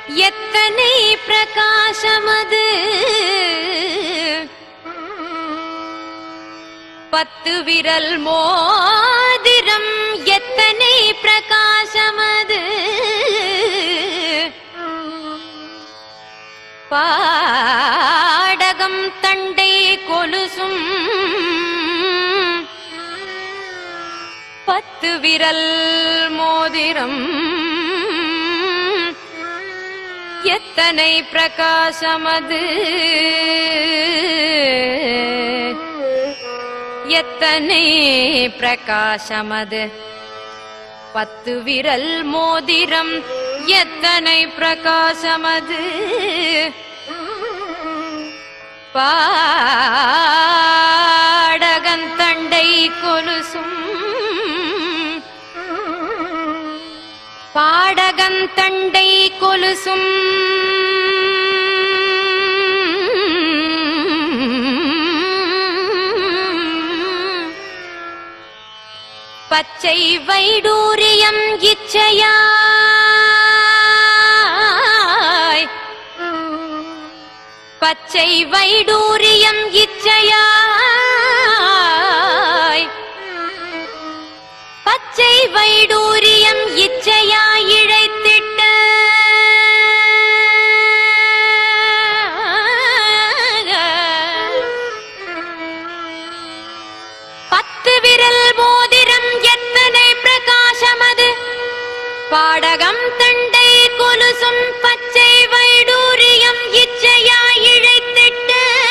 எத்தனை பிரகாசமது பத்து விரல் மோதிரம் எத்தனை பிரகாசமது பாடகம் தண்டை கொலுசும் பத்து விரல் மோதிரம் எத்தனை பிரகாசமது எத்தனை பிரகாசமது பத்து விரல் மோதிரம் எத்தனை பிரகாசமது பாடகந்தண்டை கொலுசும் பாடகந்தண்டை கொலுசும் பச்சை வைடூரியம் இச்சையாய் பச்சை வைடூரியம் இச்சையாய் பச்சை வைடூரியம் இச்சையாய் இழைத்திட்ட பத்து விரல் மோதிரம் எத்தனை பிரகாசமது பாடகம் தண்டை கொலுசும் பச்சை வைடூரியம் இச்சையாய் இழைத்திட்ட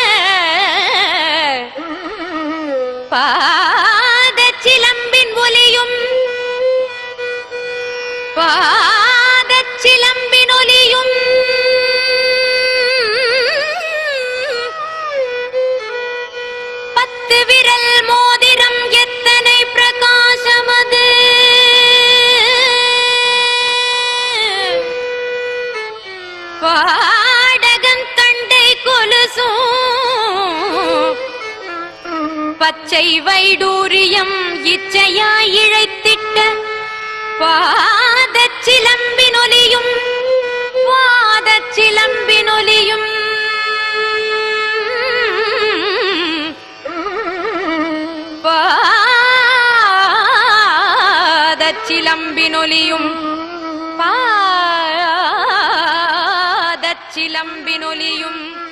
பாத சிலம்பின் ஒலியும் பாத சிலம்பின் ஒலியும் பத்து விரல் மோதிரம் எத்தனை பிரகாசமது பாடகன் தண்டை கொலுசும் பச்சை வைடூரியம் இச்சையாய் இழைத்திட்ட பாதச் சிலம்பினொலியும் பாதச் சிலம்பினொலியும் பாதச் சிலம்பினொலியும் பாதச் சிலம்பினொலியும்